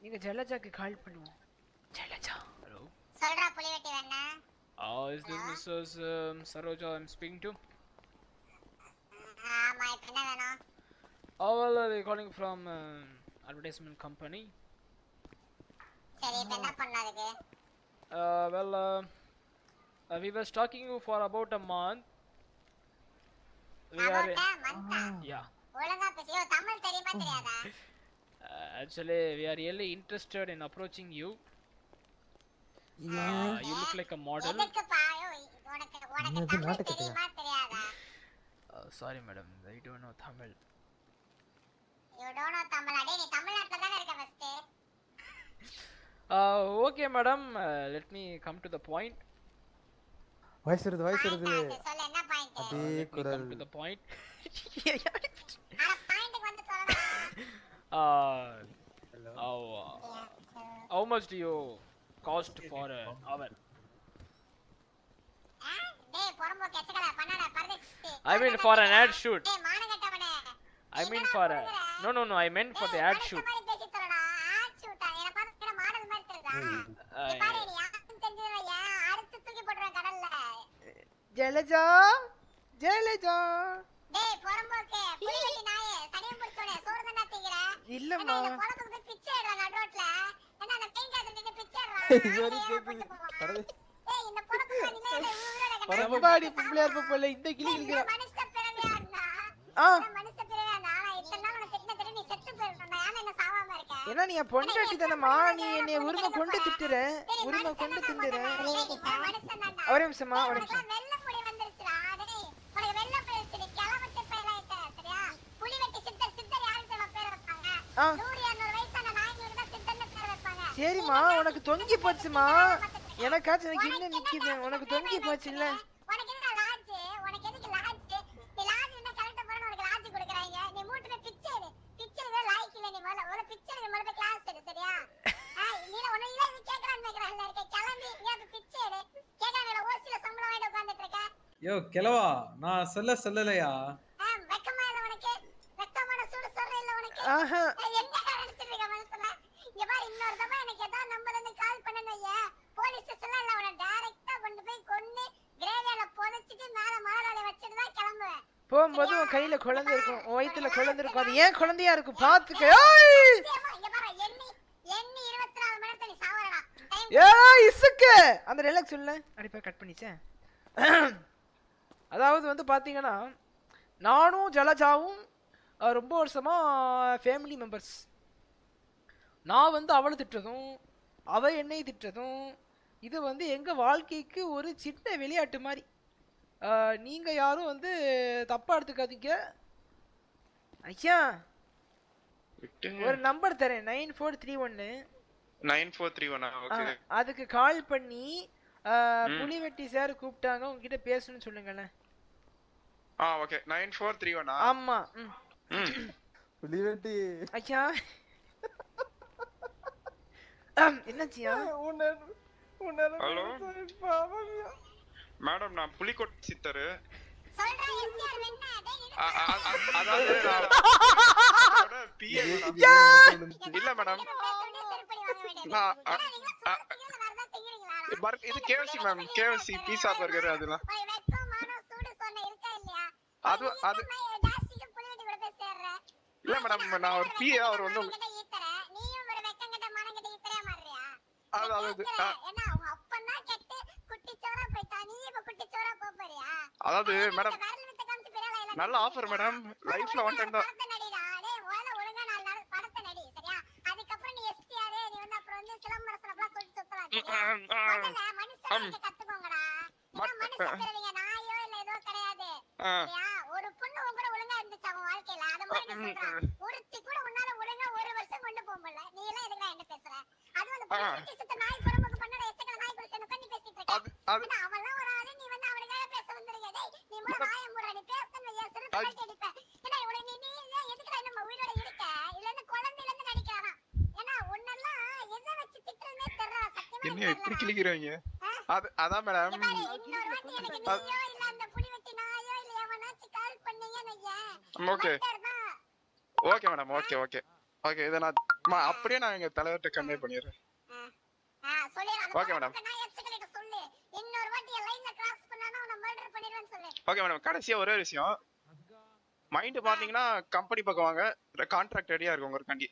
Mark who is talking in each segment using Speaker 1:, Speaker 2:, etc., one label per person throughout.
Speaker 1: நீங்க ஜலஜாக்கு கால் பண்ணுவோம் ஜலஜா
Speaker 2: Hello.
Speaker 3: சொல்றா புலிவெட்டி வேணா
Speaker 2: Uh, is this Mrs. Um, Saroja I'm speaking to?
Speaker 3: ஆமா இப்ப என்ன வேணும்
Speaker 2: Oh, well, uh, we're calling from um, advertisement company.
Speaker 3: சரி இப்ப என்ன பண்ணலாம் அதுக்கு
Speaker 2: Uh, well, uh, uh, we were stalking you for about a month. We are,
Speaker 3: அபோட்டா manta
Speaker 2: yeah.
Speaker 3: ஒழுங்கா பேசி யோ தமிழ் தெரியுமா தெரியாதா
Speaker 2: Uh, actually, we are really interested in approaching you. Uh, you look like a model.
Speaker 3: எதுக்குப்பா யோ உனக்கு உனக்கு
Speaker 4: என்னது
Speaker 3: தமிழ்
Speaker 4: நாட்டுக்கதையா?
Speaker 3: தெரியுமா தெரியாதா
Speaker 2: Uh, sorry, madam. I don't know Tamil.
Speaker 3: You don't know Tamil அடே நீ தமிழ்நாட்டுல தானே இருக்க first
Speaker 2: Uh, okay, madam. Uh, let me come to the point.
Speaker 4: வயசு வருது வயசு வருது
Speaker 3: சொல்லு என்ன பாயிண்ட்
Speaker 4: அதே
Speaker 2: Let me
Speaker 4: குரல்
Speaker 2: come to the point.
Speaker 3: ஆனா பாயிண்ட்க்கு வந்து சொல்லணும்
Speaker 2: uh, how, uh, how much do you cost for an hour?
Speaker 3: ஆ? டேய் பொறம்போ கெச்சக்கல பண்ணாத பரதேசி
Speaker 2: I mean for an ad shoot.
Speaker 3: டேய் மானகட்டவனே
Speaker 2: I mean for a no no no. I meant for the ad shoot.
Speaker 3: மாதிரி பேசி தரடா add ஷூட்டா என்ன பார்த்து model மாதிரி தெரியுதா
Speaker 2: Uh,
Speaker 3: நீ பாரு நீ யாருக்கும் தெரிஞ்சதுல அடுத்து தூக்கி போடுற கடல்ல
Speaker 1: ஜலஜா ஜலஜா
Speaker 3: டேய் பொறம்போக்கு புலி வெட்டி நாயே சனியம் பிடிச்சோனே சோறு தானே திங்கிற
Speaker 1: இல்லம்மா
Speaker 3: என்ன இந்த குளத்துக்கு போய் பிச்சை எடுறா நடுரோட்ல என்ன அந்த பெயின் காசு நின்னு பிச்சை
Speaker 4: இது
Speaker 3: எடுறா
Speaker 4: வரைக்கும் கேக்குது. கடவுளே.
Speaker 3: டேய் இந்த பொறம்போக்கு நிலே உயிரோட கிடக்கு.
Speaker 1: பரம்பாடி பொம்பளையா இருப்ப போல இந்த கிளி
Speaker 3: டேய்,
Speaker 1: கிளிக்கிறா
Speaker 3: இந்த மனுஷ பிறவியா இருந்தா
Speaker 1: ஆ
Speaker 3: இந்த மனுஷ பிறவியா இருந்தா ஆனா இத்தனை நாள் உனக்கு திட்டின திட்டு நீ செத்து போயிருக்கணும் ஏன்னா என்ன சாவாம இருக்க
Speaker 1: ஏன்னா நீ என் பொண்டாட்டி தானம்மா நீ என்னைய உரிமை கொண்டு திட்டுற உரிமை கொண்டு திண்டுற ஒரே நிமிஷமா ஒரே நிமிஷம் ஆ சரிம்மா உனக்கு தொங்கி போச்சுமா எனக்காச்சும் எனக்கு இன்னும் நிக்குது உனக்கு தொங்கி போச்சு இல்ல
Speaker 5: யோ கிழவா நான் சொல்ல சொல்லலையா
Speaker 3: வெக்கமா இல்ல உனக்கு வெக்கமான சூடு சொல்ற இல்ல உனக்கு
Speaker 1: ஆஹா
Speaker 3: என்ன நினைச்சிட்டு இருக்க மனசுல இங்க பாரு இன்னொரு தடவை எனக்கு ஏதாவது நம்பர்ல இருந்து கால் பண்ணனும் போலீஸ் ஸ்டேஷன்ல இல்ல அவனை டைரக்டா கொண்டு போய் கொன்னு கிரேவியால புதைச்சிட்டு மேல மலராளி வச்சுட்டு தான் கிளம்புவேன்
Speaker 1: போகும்போது உன் கையில குழந்தை இருக்கும் உன் வயித்துல குழந்தை இருக்கும் அது ஏன் குழந்தையா இருக்கும் பாத்துக்க ஏய்!
Speaker 3: நிச்சயமா, இங்க பாரு எண்ணி எண்ணி இருபத்தி நாலு மணி நேரத்துல நீ சாவறடா டைம்
Speaker 1: ஏய் இசுக்கு அந்த டைலாக் சொல்லு அடிப்பா கட் பண்ணிச்சேன் அதாவது வந்து பாத்தீங்கன்னா நானும் ஜலஜாவும் அஹ், ரொம்ப வருஷமா ஃபேமிலி மெம்பர்ஸ் நான் வந்து அவளை திட்டுறதும் அவ என்னை திட்டுறதும் இது வந்து எங்க வாழ்க்கைக்கு ஒரு சின்ன விளையாட்டு மாதிரி அஹ், நீங்க யாரும் வந்து தப்பா எடுத்துக்காதீங்க ஐயா ஒரு நம்பர் தரேன் நைன் ஃபோர் த்ரீ ஒன்னு
Speaker 6: nine four three one okay
Speaker 1: ஆ, அதுக்கு கால் பண்ணி ஆ, புலிவெட்டி சார் கூப்பிட்டாங்க உங்ககிட்ட பேசணும்னு சொல்லுங்களேன்
Speaker 6: ஆ ஓகே நைன் ஃபோர் த்ரீ ஒன்னா
Speaker 1: ஆமா ம்.
Speaker 6: ம்
Speaker 4: புலிவெட்டி
Speaker 1: ஐயா ஆம், என்னாச்சியா
Speaker 6: ஹலோ மேடம் நான் புலிக்கோட் சித்தரு
Speaker 3: சொல்றா எஸ்ஆர் வெண்ண டேய் நின்னு
Speaker 6: அ- அ- அ- அதாவது நான் PA மேடம். இல்ல மேடம்
Speaker 3: பேசுறதே செருப்படி வாங்க வேண்டியது
Speaker 6: நான் அ-
Speaker 3: ஆனா நீங்க
Speaker 6: அ-
Speaker 3: சாப்பிட்டீங்களா வேற ஏதாவது திங்கிறீங்களா
Speaker 6: பர்- இது KFC ma'am KFC pizza burger அதெல்லாம்
Speaker 3: ஒரு வெக்கம் மானம் சூடு சொன்ன இருக்கா இல்லையா
Speaker 6: அது அது
Speaker 3: டாஸ்டிக்கு புலிவெட்டி கூட போய் சேர்ற
Speaker 6: இல்ல மேடம் நான் ஒரு பிஏ அவர் வந்து
Speaker 3: மானங்கிட்ட ஈத்தற நீயும் ஒரு வெக்கங்கிட்ட மானங்கிட்ட ஈத்தறே மாறியா
Speaker 6: அது அதாவது அ,
Speaker 3: என்ன அவங்க அப்பந்தான் கெட்டு குட்டிச்சோரா போயிட்டா நீ இப்ப குட்டிச்சோரா போப் போறியா
Speaker 6: அதாவது மேடம்
Speaker 3: விரல் வித்த காமிச்சு பிறல இல்ல
Speaker 6: நல்ல ஆஃபர் மேடம் லைஃப்ல ஒன் டைம் தான்
Speaker 3: படத்தை நடிடா டேய் முதல்ல ஒழுங்கா நாலு நாள் படத்தை நடி சரியா அதுக்கப்புறம் நீ எஸ்டிஆர் நீ வந்து அப்புறம் வந்து சிலம்பரசனப்பலாம் சொல்லி சுத்தலாம் சரியா முதல்ல மனுஷன் கத்துக்கோங்கடா என்ன மனுஷ பிறவிங்க நாயோ இல்ல ஏதோ கிடையாது
Speaker 6: ஆ,
Speaker 3: சரியா ஒரு பொண்ணு உன் கூட ஒழுங்கா இருந்துச்சு அவன் வாழ்க்கையில அத மாதிரி நான் சொல்றேன் ஒருத்தி கூட உன்னால ஒழுங்கா ஒரு வருஷம் கொண்டு போக முடியல நீ எல்லாம் எதுக்கு என்ன பேசுற அது வந்து புலிவெட்டி சுத்த நாய் புறம்போக்கு பண்ணட எச்சக்கல நாய் கூட சேர்ந்து உட்கார்ந்து பேசிட்டு இருக்க
Speaker 6: அது அது
Speaker 3: ஏன்னா அவன்லாம் ஒரு ஆளு நீ வந்து அவனுக்காக பேச வந்திருக்க டேய் நீ முறை வாய மூடுற நீ பேசணும் ஐயா சிறு பிள்ளைக்கு அடிப்ப ஏன்னா உடனே நீ நீ ஏன் எதுக்குடா நம்ம உயிரோட இருக்க இல்ல இருந்து குழந்தையில இருந்து நடிக்கிறானா ஏன்னா உன்னெல்லாம் எதை வச்சு திட்டுறதுனே தெரியல சத்தியமா
Speaker 6: என்ன
Speaker 3: எனக்கு
Speaker 6: இப்படி
Speaker 3: தெரியல.
Speaker 6: கிழிக்கிறவங்க அது அதான் மேடம்
Speaker 3: இங்க பாரு, இன்னொரு வாட்டி எனக்கு நீயோ இல்ல அந்த புலிவெட்டி நாயோ இல்ல எவனாச்சும் கால் பண்ணீங்கன்னு வையேன்
Speaker 6: ஓகே
Speaker 3: மட்டர் தான்
Speaker 6: okay madam okay okay okay இதை நான் அம்மா, அப்படியே நான் எங்க தலைவர்கிட்ட கன்வே பண்ணிடுறேன்
Speaker 3: ஆ, சொல்லிடு. அந்த
Speaker 6: Okay, madam.
Speaker 3: பொண்ணை நான் எச்சரிக்கையிட்ட சொல்லு. இன்னொரு வாட்டி என் line ல cross பண்ணானா உன்னை murder பண்ணிடுவேன்னு சொல்லு.
Speaker 6: ஓகே மேடம் கடைசியா ஒரே ஒரு விஷயம் மைண்ட் பாத்தீங்கன்னா கம்பெனி பக்கம் வாங்க கான்ட்ராக்ட் ரெடியா இருக்கு உங்களுக்காண்டி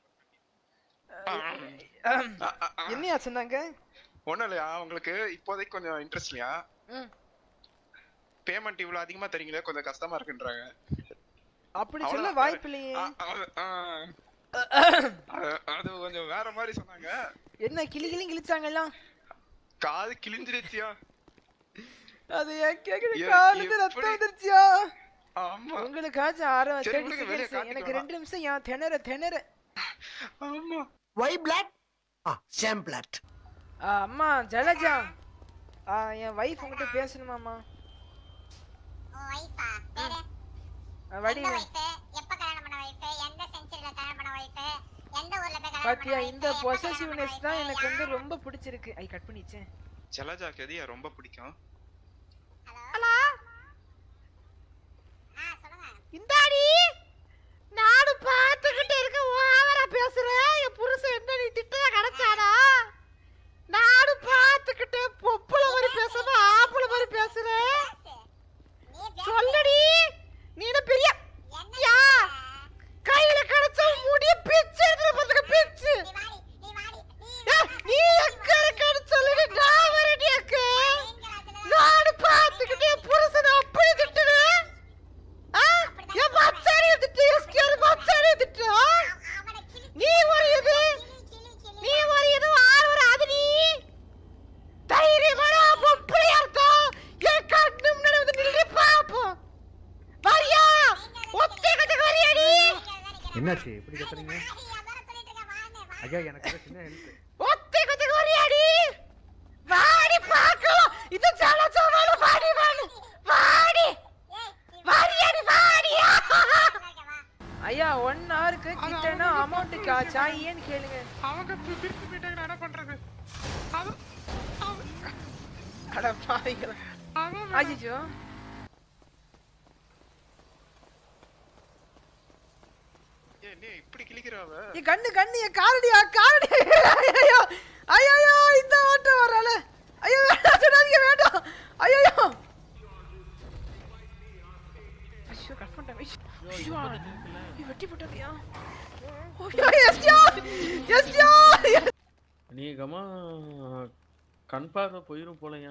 Speaker 1: என்னையா சொன்னாங்க
Speaker 6: ஒண்ணும் இல்லையா உங்களுக்கு இப்போதைக்கு கொஞ்சம் இன்ட்ரெஸ்ட் இல்லையா
Speaker 1: ம்.
Speaker 6: பேமெண்ட் இவ்வளவு அதிகமா தரீங்களே கொஞ்சம் கஷ்டமா இருக்குன்றாங்க
Speaker 1: அப்படி சொல்ல
Speaker 6: அவ்வளவுதான்.
Speaker 1: வாய்ப்பு இல்லையே
Speaker 6: ஆ, அது- ஆ. அது- அது கொஞ்சம் வேற மாதிரி சொன்னாங்க
Speaker 1: என்ன கிளி கிளி கிழிச்சாங்கல்லாம்
Speaker 6: காது கிழிஞ்சிருச்சியா
Speaker 1: அது என் கேக்குற
Speaker 6: எ-
Speaker 1: காலுக்கு ரத்தம்
Speaker 6: எப்படி?
Speaker 1: வந்துருச்சியா
Speaker 6: ஆமா
Speaker 1: உங்களுக்காச்சும் ஆறு
Speaker 6: சரி,
Speaker 1: தேர்ட்டி
Speaker 6: விடுங்க, வெளிய
Speaker 1: செகண்ட்ஸ் எனக்கு
Speaker 6: காட்டிக்கலாம்.
Speaker 1: ரெண்டு நிமிஷம் ஏன் திணற திணற
Speaker 6: ஆமா
Speaker 7: ஒய் பிளாக் ஆ சேம் பிளாட்
Speaker 1: ஆ, அம்மா ஜலஜா ஆ, என் வைஃப் உங்ககிட்ட பேசணுமாம்மா
Speaker 3: உன் wife ஆ? பேரு?
Speaker 1: ஆ, வடி
Speaker 3: எந்த wife? எப்ப கல்யாணம் பண்ண wife? எந்த century ல கல்யாணம் பண்ண wife? எந்த ஊர்ல போய் கல்யாணம்
Speaker 1: பாத்தியா
Speaker 3: பண்ண
Speaker 1: இந்த
Speaker 3: wife? எப்ப கல்யாணம்
Speaker 1: பொசசிவ்னஸ்
Speaker 3: பண்ண
Speaker 1: தான்
Speaker 3: wife?
Speaker 1: எனக்கு வந்து
Speaker 3: யாரு?
Speaker 1: ரொம்ப பிடிச்சிருக்கு ஐ கட் பண்ணிச்சேன்
Speaker 6: ஜலஜாக்கு எது ரொம்ப பிடிக்கும்
Speaker 3: ஹலோ ஆ சொல்லுங்க
Speaker 7: இந்தாடி நானும் பார்த்துக்கிட்டு இருக்க ஓவரா பேசுறேன் என் புருஷன் என்ன நீ திட்டா கிடைச்சானா நானும் பார்த்துக்கிட்டு பொப்புளை மாதிரி பேசாம ஆம்பளை மாதிரி பேசுறேன்
Speaker 3: பேசு. நீ பேசு.
Speaker 7: சொல்லடி நீ என்ன பெரிய
Speaker 3: என்ன
Speaker 7: யா
Speaker 3: பேசுற?
Speaker 7: கையில கிடைச்ச முடிய பிச்சு எடுத்து பார்த்துக்க பிச்சு
Speaker 3: நீ வாடி, நீ வாடி, நீ
Speaker 7: ஏய், நீ எங்க இருக்கன்னு சொல்லிட்டு நான் வரடி அக்கு
Speaker 3: நீங்களாச்சும்
Speaker 7: நானும் பார்த்துக்கிட்டு என் புருஷனை அப்படி திட்டுவேன் ஆ? என் மச்சானிய திட்டு எஸ்கேர் மச்சானிய திட்டு ஆ?
Speaker 3: அவனை கிளி
Speaker 7: நீ ஒரு இது
Speaker 3: கிளி கிளி கிளி
Speaker 7: நீ ஒரு இது ஆறு ஒரு அது நீ தைரியமான பொப்பளையா இருக்கும் என் கண்ணு முன்னாடி வந்து நின்று பாப்போம் வரியா ஒத்தே கட்டுக்கு வரியா நீ
Speaker 4: என்னாச்சு எப்படி கத்துறீங்க
Speaker 3: வாடி, அதானே சொல்லிட்டு இருக்கேன், வான்னு, வா.
Speaker 4: ஐயா எனக்கு ஏதோ சின்ன ஹெல்ப்
Speaker 7: ஒத்தே கட்டுக்கு வரியா நீ வாடி பார்க்கலாம் இது ஜலஜாவால வாடி வாடி வாடி
Speaker 3: ஏய், நீ
Speaker 7: வாடியா நீ வாடியா
Speaker 3: இருக்கே, வா.
Speaker 1: ஐயா ஒன் ஹவருக்கு கிட்டனா அமௌண்ட் காச்சா ஏன்னு கேளுங்க
Speaker 6: அவங்க திருப்பி போயிட்டாங்க நான் என்ன பண்றது அது
Speaker 1: அட பாவிங்களா ஐயோ
Speaker 6: ஏய் நீ இப்படி கிழிக்கிறவ
Speaker 1: என் கண்ணு கண்ணு என் காரடியா காரடி ஐயோ ஐயோ இந்த ஓட்டம் வரால ஐயோ வேண்டாம் சொல்லாதீங்க வேண்டாம் ஐயோ ஐயோ கட் பண்ணிட்டேன் ஐயோ ஐயோ ஐயோ, வெட்டி போட்டாங்கயா ஐயோ எஸ்டியா எஸ்டியா
Speaker 8: அநேகமா கண் பார்வை போயிரும் போலயா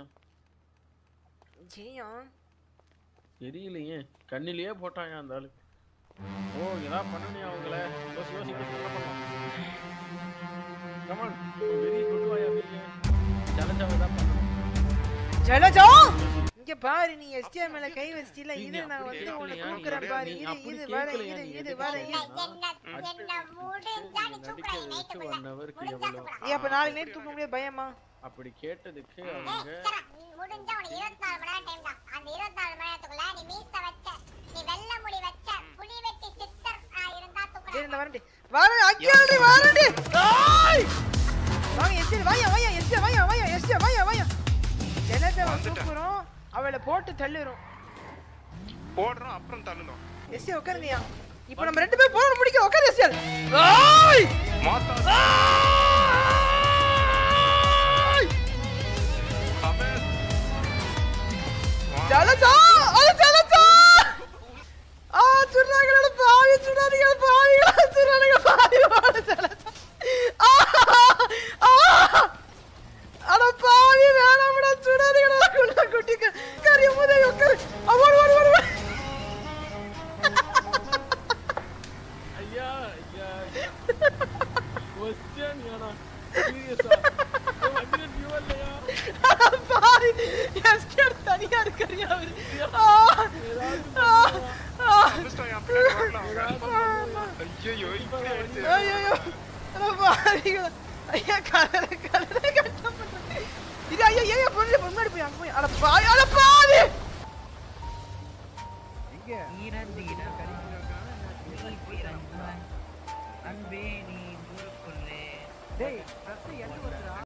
Speaker 1: ஜெயா
Speaker 8: தெரியலையே கண்ணிலேயே போட்டாயா அந்த ஆளு ஓ ஏதாவது பண்ணணியா அவங்கள யோசி யோசி யோசி என்ன பண்ணலாம் கமான் வெரி குட் வாயா வெளியே ஜலஜாவை தான் பண்ணணும்
Speaker 1: ஜலஜா இங்க பாரு நீ எஸ்டியா மேல கை வச்சிட்டீல
Speaker 8: நீ
Speaker 1: இது நான்
Speaker 8: அப்படி
Speaker 1: வந்து உனக்கு
Speaker 8: கேட்கலையா? நீ
Speaker 1: கொடுக்குறேன்
Speaker 8: அப்படியே-
Speaker 1: பாரு
Speaker 8: நீ
Speaker 1: இது
Speaker 8: அப்படி
Speaker 1: இது வர
Speaker 8: கேட்கலையா?
Speaker 1: இது
Speaker 8: நீ
Speaker 1: இது
Speaker 8: எதுக்கு
Speaker 1: வர
Speaker 3: என்ன
Speaker 1: இது
Speaker 3: என்ன முடிஞ்சா நீ
Speaker 8: நடிக்க
Speaker 3: தூக்குறா
Speaker 8: வச்சு
Speaker 3: நைட்டுக்குள்ள
Speaker 8: ஒன் ஹவருக்கு
Speaker 3: முடிஞ்சா
Speaker 8: எவ்வளோ
Speaker 3: தூக்குறா
Speaker 1: ஏய் அப்ப நாளைக்கு நைட் தூக்க முடியாது பயமா
Speaker 8: அப்படி கேட்டதுக்கு
Speaker 3: ஏய்
Speaker 8: அவங்க
Speaker 3: சரா நீ முடிஞ்சா உனக்கு இருபத்தி நாலு மணி நேரம் டைம் தான் அந்த இருபத்தி நாலு மணி நேரத்துக்குள்ள நீ மீச வச்ச நீ வெள்ளை முடி வச்ச புலி வெட்டி சித்தர் ஆ, இருந்தா
Speaker 1: சரி
Speaker 3: தூக்குறா
Speaker 1: இந்த வரண்டி வர அக்கியாடி வரண்டி ஏய் வாங்க எஸ்டி வாயா வாயா எஸ்டி வாயா வாயா எஸ்டி வாயா வாயா ஜனத்தை வந்து தூக்குறோம் அவளை போட்டு தள்ளுறோம்
Speaker 6: போடுறோம் அப்புறம் தள்ளணும்
Speaker 1: எஸ்டி உட்காருங்கயா இப்போ நம்ம ரெண்டு பேரும் போராட முடிக்க உட்காரு எஸ்டி ஏய்
Speaker 6: மாத்தா அவன்
Speaker 1: ஜலஜா அது ஜலஜா ஆ சுடுறாங்களோட பாவி சுடாதீங்க பாவிகளா சுடாதீங்க பாவிகளோட ஜலஜா ஆ ஆ அட பாவி வேணாம்டா சுடாதீங்கடா குள்ள குட்டி கரிய முதே உட்காரு அவன் வர வர
Speaker 8: ஐயா ஐயா கொஸ்டின் ஏனா சீரியஸா வந்து வியூ இல்லையா
Speaker 1: பாவி எஸ்கேட் தனியா இருக்கறியா அவரு ஆ ஆ ஆ
Speaker 6: அமிஸ்டா என் பின்னாடி வரலாம் ஐயோ இப்படி ஆயிடுச்சு
Speaker 1: ஐயோ அட பாவிகளா ஐயா கலர கலர கட்ட பண்றது இது ஐயா ஐயா பொண்ணு முன்னாடி போய் அங்க போய் அட பாவி அட பாவி
Speaker 9: அன்பே நீ ஊருக்குள்ளே
Speaker 1: டேய் ரத்து என்ன